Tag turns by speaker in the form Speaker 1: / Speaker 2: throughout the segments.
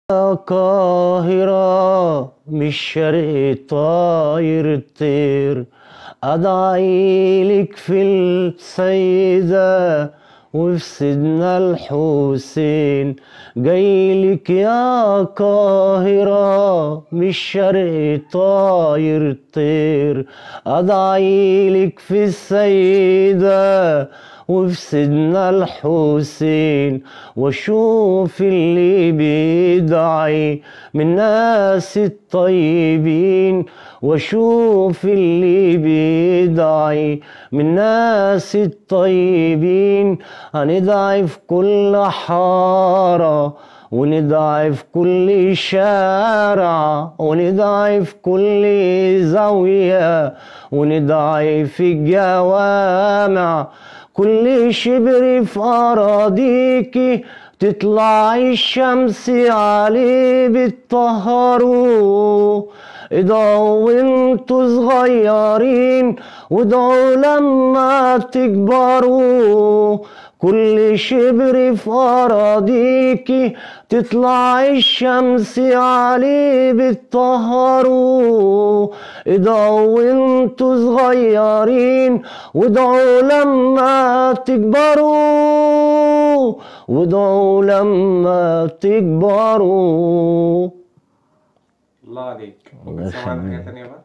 Speaker 1: قاهرة مش شرق طاير طير أدعي لك في السيدة وفي سيدنا الحسين جايلك يا قاهرة مش شرق طاير طير أدعي لك في السيدة وفي سيدنا الحسين واشوف اللي بيدعي من الناس الطيبين واشوف اللي بيدعي من الناس الطيبين هندعي في كل حارة وندعي في كل شارع وندعي في كل زاوية وندعي في الجوامع كل شبر في أراضيكي تطلع الشمس عليه بتطهروا ادعوا وانتوا صغيرين وادعوا لما تكبروا كل شبر في أراضيكي تطلع الشمس عليه بتطهروا ادعوا وانتوا صغيرين وادعوا لما تكبروا وادعوا لما تكبروا
Speaker 2: الله عليك ممكن
Speaker 1: الله
Speaker 2: تسمعنا حاجة
Speaker 1: يخليك.
Speaker 2: تانية بقى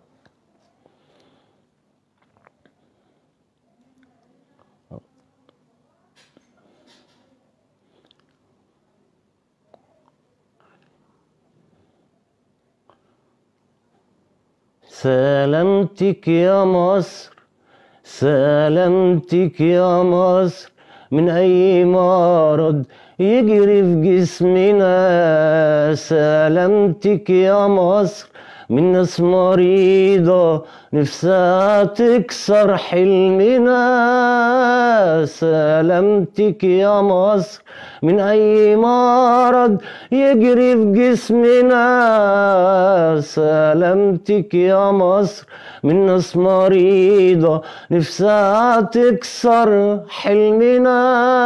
Speaker 1: سلامتك يا مصر سلامتك يا مصر من أي مرض يجري في جسمنا سلامتك يا مصر من ناس مريضة نفسها تكسر حلمنا سلامتك يا مصر من أي مرض يجري في جسمنا سلامتك يا مصر من ناس مريضة نفسها تكسر حلمنا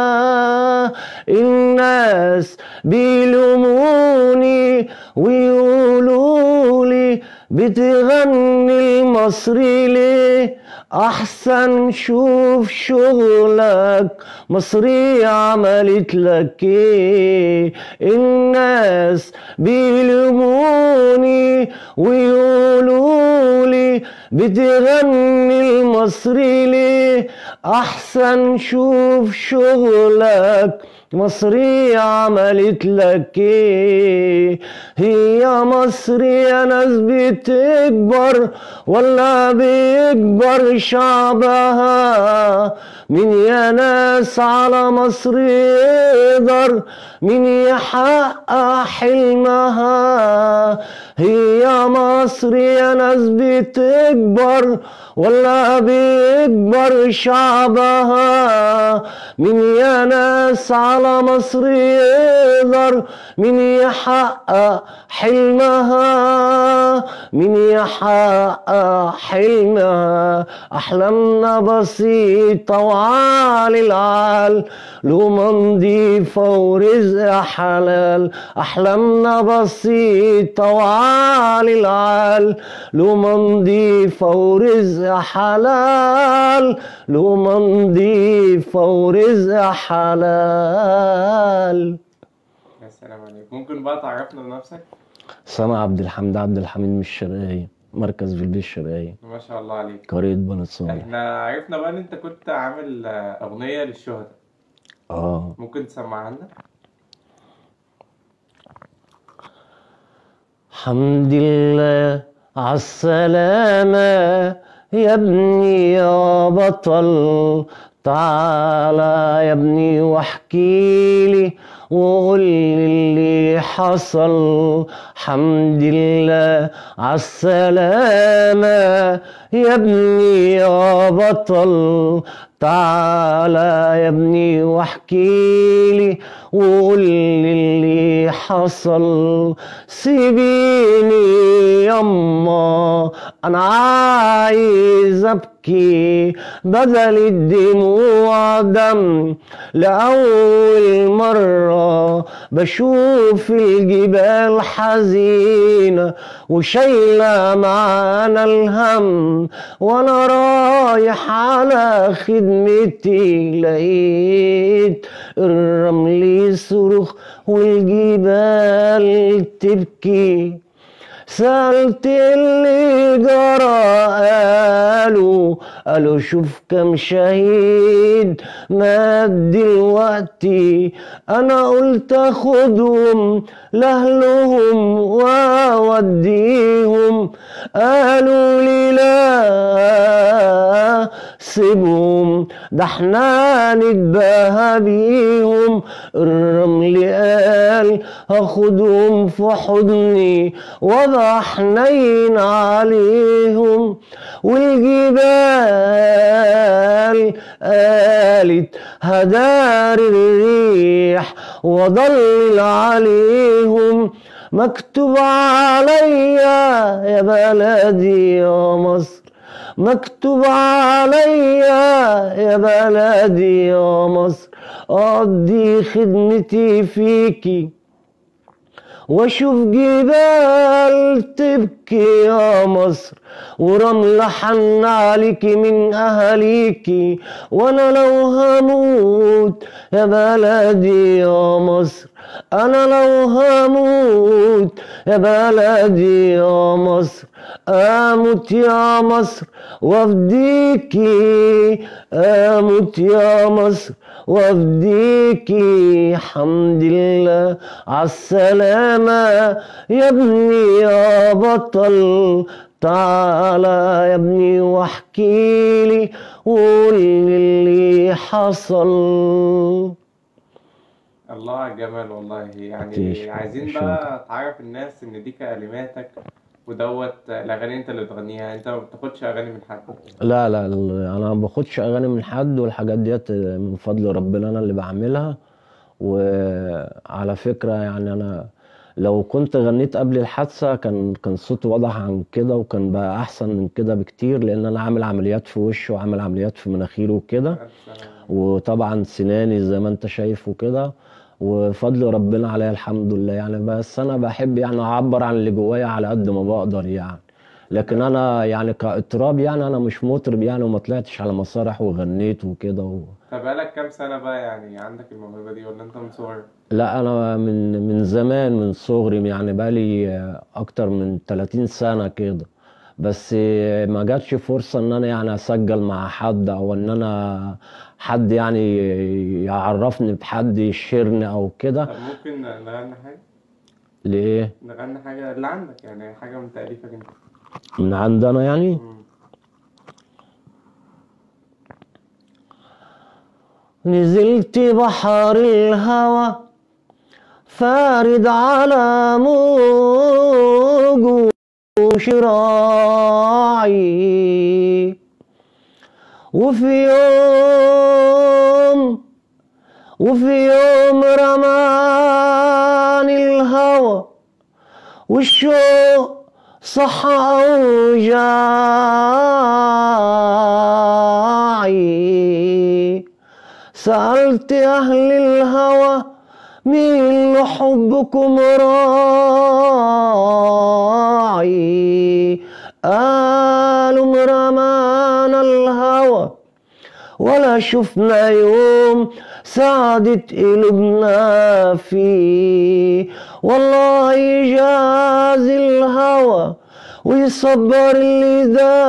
Speaker 1: الناس بيلوموني ويقولوا لي بتغني المصري ليه احسن شوف شغلك مصري عملت لك ايه الناس بيلوموني ويقولوا لي بتغني المصري ليه احسن شوف شغلك مصري عملت لك ايه هي مصر يا ناس بتكبر ولا بيكبر شعبها مين يا ناس على مصر يقدر مين يحقق حلمها هي مصر يا ناس بتكبر ولا بيكبر شعبها مين يا ناس على مصر يقدر مين يحقق حلمها مين يحقق حلمها أحلامنا بسيطة وعالي العال لقمة نضيفة ورزق حلال أحلامنا بسيطة وعالي العال لقمة نضيفة ورزق حلال لقمة نضيفة ورزق حلال
Speaker 2: يا سلام عليك ممكن بقى تعرفنا بنفسك
Speaker 1: سامع عبد الحميد عبد الحميد من الشرقية مركز فيلبي الشرقية
Speaker 2: ما شاء الله عليك
Speaker 1: قرية بني صالح
Speaker 2: احنا عرفنا بقى ان انت كنت عامل آه، اغنية للشهداء
Speaker 1: اه
Speaker 2: ممكن تسمعها لنا
Speaker 1: حمد لله عالسلامة يا ابني يا بطل تعالى يا ابني واحكيلي وقول لي اللي حصل حمد لله عالسلامة يا ابني يا بطل تعالى يا ابني واحكي لي وقول لي اللي حصل سيبيني يما انا عايز ابكي بدل الدموع دم لاول مره بشوف الجبال حزينه وشايله معانا الهم وانا رايح على خدمتي لقيت الرمل يصرخ والجبال تبكي سألت اللي جرى قالوا قالوا شوف كم شهيد مات دلوقتي انا قلت اخدهم لاهلهم واوديهم قالوا لي لا سيبهم ده احنا نتباهى بيهم الرمل قال هاخدهم في حضني وضع حنين عليهم والجبال قالت هدار الريح وضلل عليهم مكتوب عليا يا بلدي يا مصر مكتوب عليا يا بلدي يا مصر أقضي خدمتي فيكي واشوف جبال تبكي يا مصر ورمل حن عليكي من اهاليكي وانا لو هموت يا بلدي يا مصر انا لو هموت يا بلدي يا مصر اموت يا مصر وافديكي اموت يا مصر وافديكي حمد الله عالسلامة يا ابني يا بطل تعالى يا ابني واحكي لي وقول لي اللي حصل
Speaker 2: الله على الجمال والله يعني
Speaker 1: تشكر-
Speaker 2: عايزين
Speaker 1: شكرا.
Speaker 2: بقى تعرف الناس ان دي كلماتك ودوت الاغاني انت اللي بتغنيها انت ما بتاخدش اغاني من حد
Speaker 1: لا لا لا، انا ما باخدش اغاني من حد والحاجات ديت من فضل ربنا انا اللي بعملها وعلى فكرة يعني انا لو كنت غنيت قبل الحادثة كان كان صوتي واضح عن كده وكان بقى احسن من كده بكتير لان انا عامل عمليات في وشه وعامل عمليات في مناخيره وكده
Speaker 2: ألف سلامة.
Speaker 1: وطبعا سناني زي ما انت شايف وكده وفضل ربنا عليا الحمد لله يعني بس انا بحب يعني اعبر عن اللي جوايا على قد ما بقدر يعني لكن انا يعني كاطراب يعني انا مش مطرب يعني وما طلعتش على مسارح وغنيت وكده و...
Speaker 2: طب بقالك كام سنة بقى يعني عندك الموهبة دي ولا انت من صغرك؟
Speaker 1: لا انا من من زمان من صغري يعني بقالي اكتر من 30 سنة كده بس ما جاتش فرصة ان انا يعني اسجل مع حد او ان انا حد يعني يعرفني بحد يشيرني او كده
Speaker 2: طب ممكن نغني حاجة؟
Speaker 1: ليه
Speaker 2: نغني حاجة اللي عندك يعني حاجة من تأليفك انت
Speaker 1: من عندنا يعني
Speaker 2: مم.
Speaker 1: نزلت بحر الهوى فارد على موج شراعي وفي يوم وفي يوم رماني الهوى والشوق صح أوجاعي سألت أهل الهوى مين لحبكم راعي قالوا رمانا الهوى ولا شفنا يوم سعدت قلوبنا فيه والله يجازي الهوى ويصبر اللي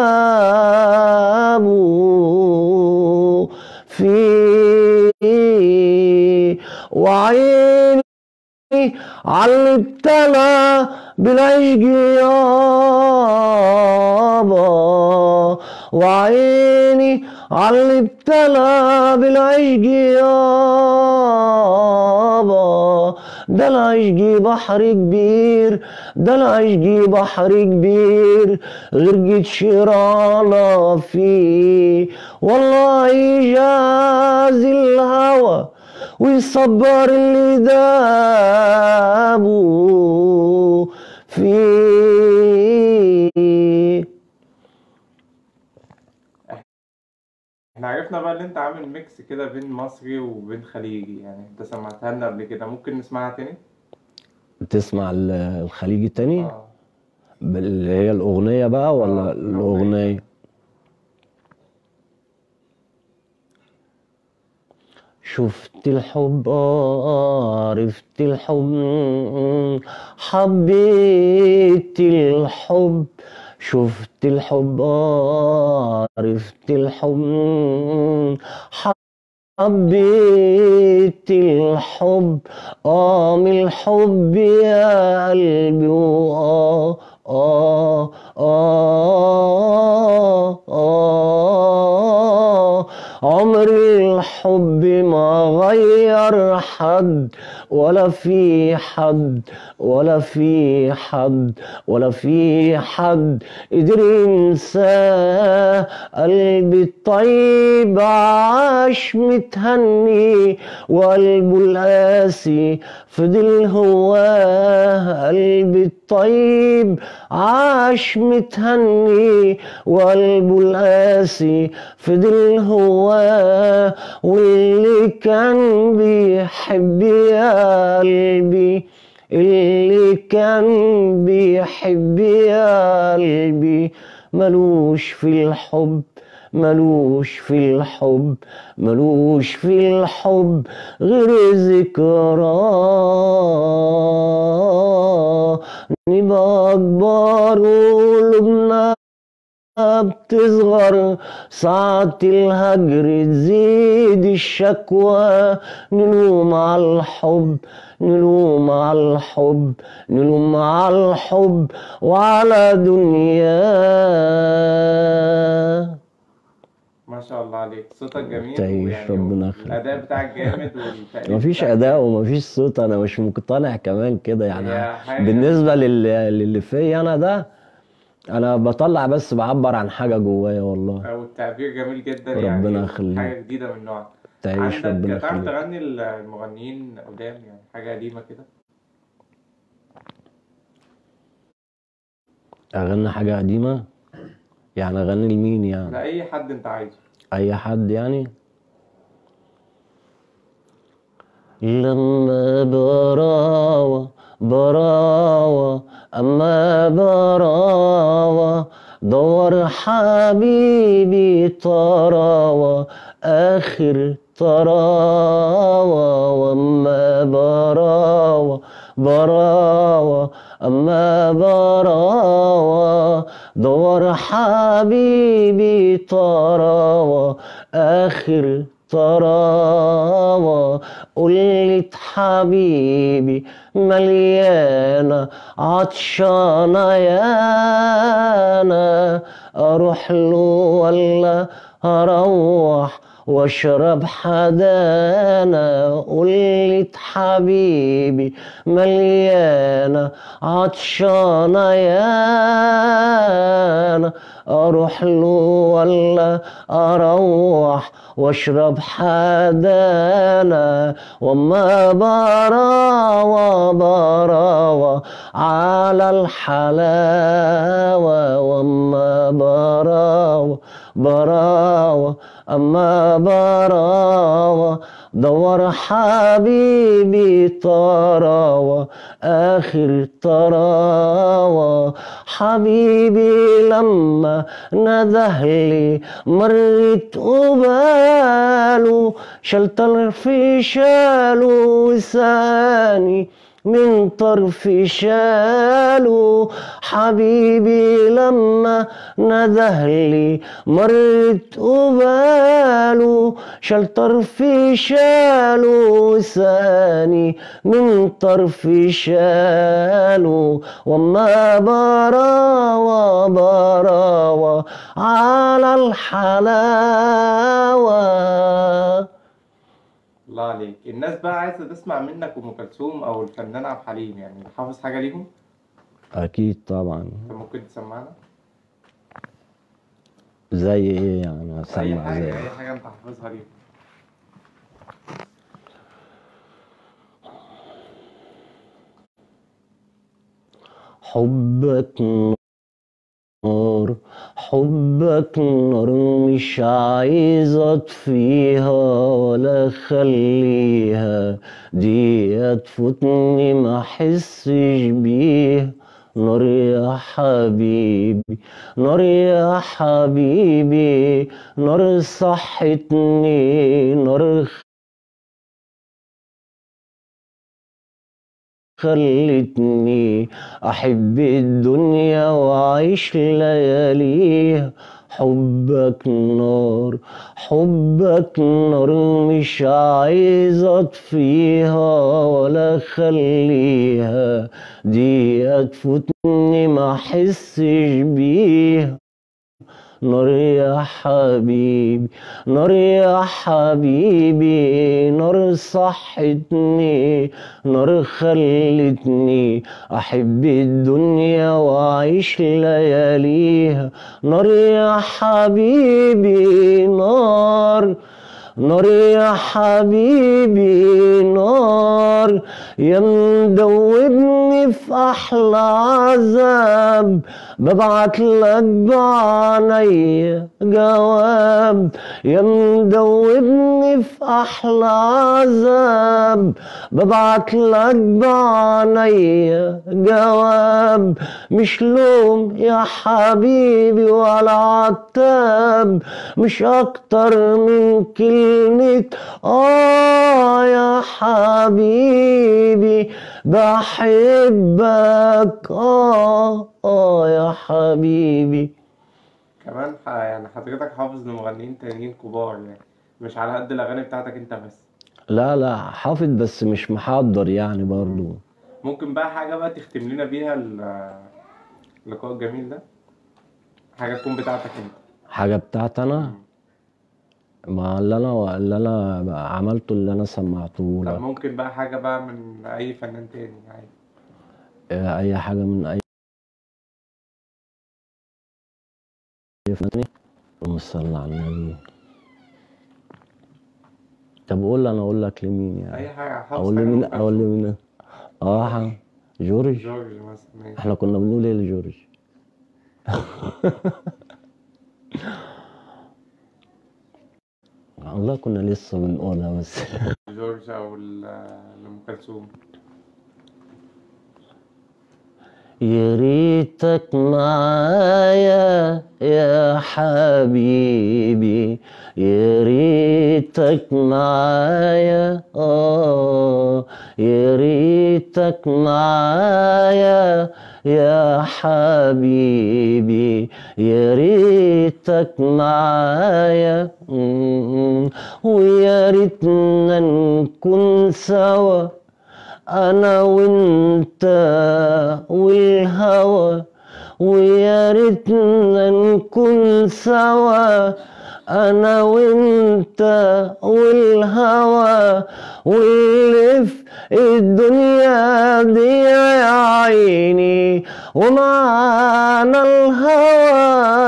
Speaker 1: دابوا فيه وعيني على ابتلى بالعشق يابا وعيني على ابتلى بالعشق يابا ده العشق بحر كبير ده العشق بحر كبير غرقت شرانا فيه والله يجاز الهوى ويصبر اللي دابوا فيه
Speaker 2: احنا عرفنا بقى اللي انت عامل ميكس كده بين مصري وبين خليجي يعني انت سمعتها لنا قبل كده ممكن نسمعها تاني؟
Speaker 1: تسمع ال- الخليجي التاني
Speaker 2: اه
Speaker 1: اللي هي الأغنية بقى ولا
Speaker 2: آه، الأغنية.
Speaker 1: الأغنية شفت الحب آه، عرفت الحب حبيت الحب شفت الحب آه، عرفت الحب حبيت الحب آه من الحب يا قلبي وآه آه آه آه عمر الحب ما غير حد ولا في حد ولا في حد ولا في حد قدر ينساه قلبي الطيب عاش متهني وقلبه القاسي فضل هواه قلبي الطيب عاش متهني وقلبه القاسي فضل هواه واللي كان بيحب يا قلبي اللي كان بيحب يا قلبي ملوش في الحب ملوش في الحب ملوش في الحب غير ذكرى نبقى أكبر وقلوبنا بتصغر ساعة الهجر تزيد الشكوى نلوم على الحب نلوم على الحب نلوم على الحب وعلى دنياه
Speaker 2: ما شاء الله عليك صوتك جميل
Speaker 1: تعيش،
Speaker 2: ويعني
Speaker 1: ربنا يخليك.
Speaker 2: الأداء بتاعك جامد والتأليف
Speaker 1: مفيش
Speaker 2: بتاعك
Speaker 1: اداء ومفيش صوت انا مش مقتنع كمان كده يعني
Speaker 2: هي حاجة
Speaker 1: بالنسبه للي, للي فيا انا ده انا بطلع بس بعبر عن حاجه جوايا والله
Speaker 2: والتعبير جميل جدا
Speaker 1: ربنا
Speaker 2: يعني
Speaker 1: يخليك.
Speaker 2: حاجة جديدة من نوعها
Speaker 1: تعيش ربنا
Speaker 2: عندك تعرف
Speaker 1: يخليك
Speaker 2: تغني المغنيين قدام يعني حاجة قديمة كده
Speaker 1: اغني حاجه قديمه يعني اغني لمين يعني
Speaker 2: لأي حد أنت عايزه
Speaker 1: اي حد يعني لما براوة براوة أما براوة دور حبيبي طراوة آخر طراوة وأما براوة براوة أما براوة دور حبيبي طراوة آخر طراوة قلت حبيبي مليانة عطشانة يانا أروح له ولا أروح واشرب حدانا قلت حبيبي مليانة عطشانة يانا اروح له ولا اروح واشرب حدانا وما براوة براوة على الحلاوة وما براوة براوة أما براوة دور حبيبي طراوة آخر طراوة حبيبي لما نده لي مرت قباله شال طرف شاله وساني من طرف شاله حبيبي لما نده لي مرت قباله شال طرف شاله وساني من طرف شاله وما براوة براوة على الحلاوة
Speaker 2: الله عليك الناس بقى عايزة تسمع منك أم كلثوم أو الفنان عبد الحليم يعني حافظ حاجة ليهم
Speaker 1: اكيد طبعا
Speaker 2: أنت ممكن تسمعنا
Speaker 1: زي ايه يعني
Speaker 2: أي
Speaker 1: اسمع
Speaker 2: حاجة
Speaker 1: زي
Speaker 2: أي حاجة أنت حافظها ليهم
Speaker 1: حبك نار حبك نار مش عايز اطفيها ولا اخليها دي تفوتني ما احسش بيها نار يا حبيبي نار يا حبيبي نار صحتني نار خلتني أحب الدنيا وأعيش لياليها حبك نار حبك نار مش عايز أطفيها ولا أخليها دي تفوتني ما أحسش بيها نار يا حبيبي نار يا حبيبي نار صحتني نار خلتني أحب الدنيا وأعيش لياليها نار يا حبيبي نار نار يا حبيبي نار يا مدوبني في أحلى عذاب ببعت لك بعينيا جواب يا مدوبني في أحلى عذاب ببعت لك بعينيا جواب مش لوم يا حبيبي ولا عتاب مش أكتر من كلمة آه يا حبيبي بحبك آه آه يا حبيبي
Speaker 2: كمان ح- يعني حضرتك حافظ لمغنيين تانيين كبار يعني مش على قد الأغاني بتاعتك أنت بس
Speaker 1: لا لا حافظ بس مش محضر يعني برضو
Speaker 2: ممكن بقى حاجة بقى تختم لنا بيها ال- اللقاء الجميل ده حاجة تكون بتاعتك أنت
Speaker 1: حاجة بتاعت أنا ما اللي أنا اللي أنا عملته اللي أنا سمعته
Speaker 2: طب
Speaker 1: لك
Speaker 2: ممكن بقى حاجة بقى من أي فنان تاني عادي
Speaker 1: أي حاجة من أي فنان اللهم صل على النبي طب قول أنا أقول لك لمين يعني
Speaker 2: أي حاجة حافظ
Speaker 1: أقول
Speaker 2: حاجة
Speaker 1: لمين
Speaker 2: لأم
Speaker 1: أقول
Speaker 2: كلثوم
Speaker 1: لمين آه ح- جورج
Speaker 2: جورج مثلا ماشي
Speaker 1: إحنا كنا بنقول إيه لجورج والله كنا لسه بنقولها بس
Speaker 2: جورج أو ال- لأم كلثوم
Speaker 1: يا ريتك معايا يا حبيبي يا ريتك معايا آه يا ريتك معايا يا حبيبي يا ريتك معايا م- ويا ريتنا نكون سوا انا وانت والهوى ويا ريتنا نكون سوا انا وانت والهوى واللي في الدنيا دي يا عيني ومعانا الهوى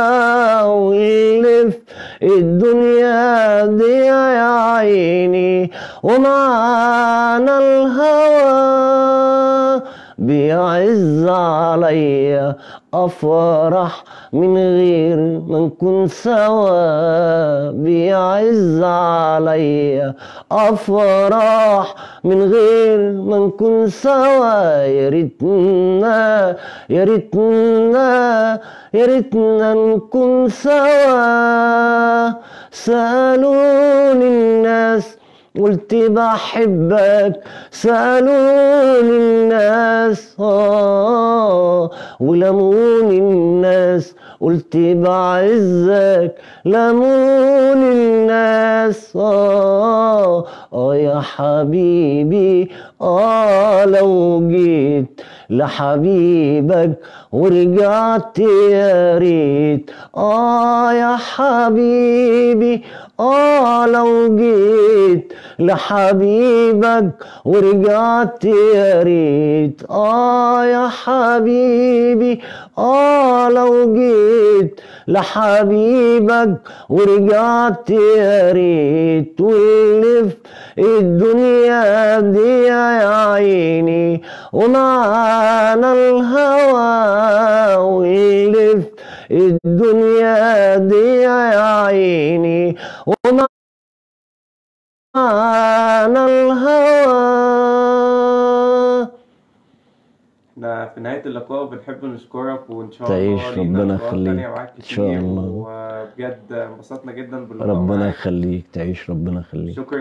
Speaker 1: واللي في الدنيا دي يا عيني ومعانا الهوى بيعز عليا افرح من غير ما نكون سوا بيعز عليا افرح من غير ما نكون سوا يا ريتنا يا ريتنا يا ريتنا نكون سوا سألوني الناس قلت بحبك سألوني الناس آه ولموني الناس قلت بعزك لموني الناس آه آه يا حبيبي آه لو جيت لحبيبك ورجعت يا ريت اه يا حبيبي اه لو جيت لحبيبك ورجعت يا ريت اه يا حبيبي اه لو جيت لحبيبك ورجعت يا ريت واللي في الدنيا دي يا عيني ومعانا الهوى واللي في الدنيا دي يا عيني ومعانا الهوى
Speaker 2: احنا في نهاية اللقاء بنحب نشكرك وإن شاء
Speaker 1: تعيش،
Speaker 2: الله لينا
Speaker 1: ربنا
Speaker 2: لقاءات
Speaker 1: يخليك.
Speaker 2: تانية معاك
Speaker 1: إن شاء
Speaker 2: كتير
Speaker 1: الله.
Speaker 2: وبجد انبسطنا جدا باللقاء
Speaker 1: ربنا
Speaker 2: معاك
Speaker 1: يخليك تعيش ربنا يخليك
Speaker 2: شكرا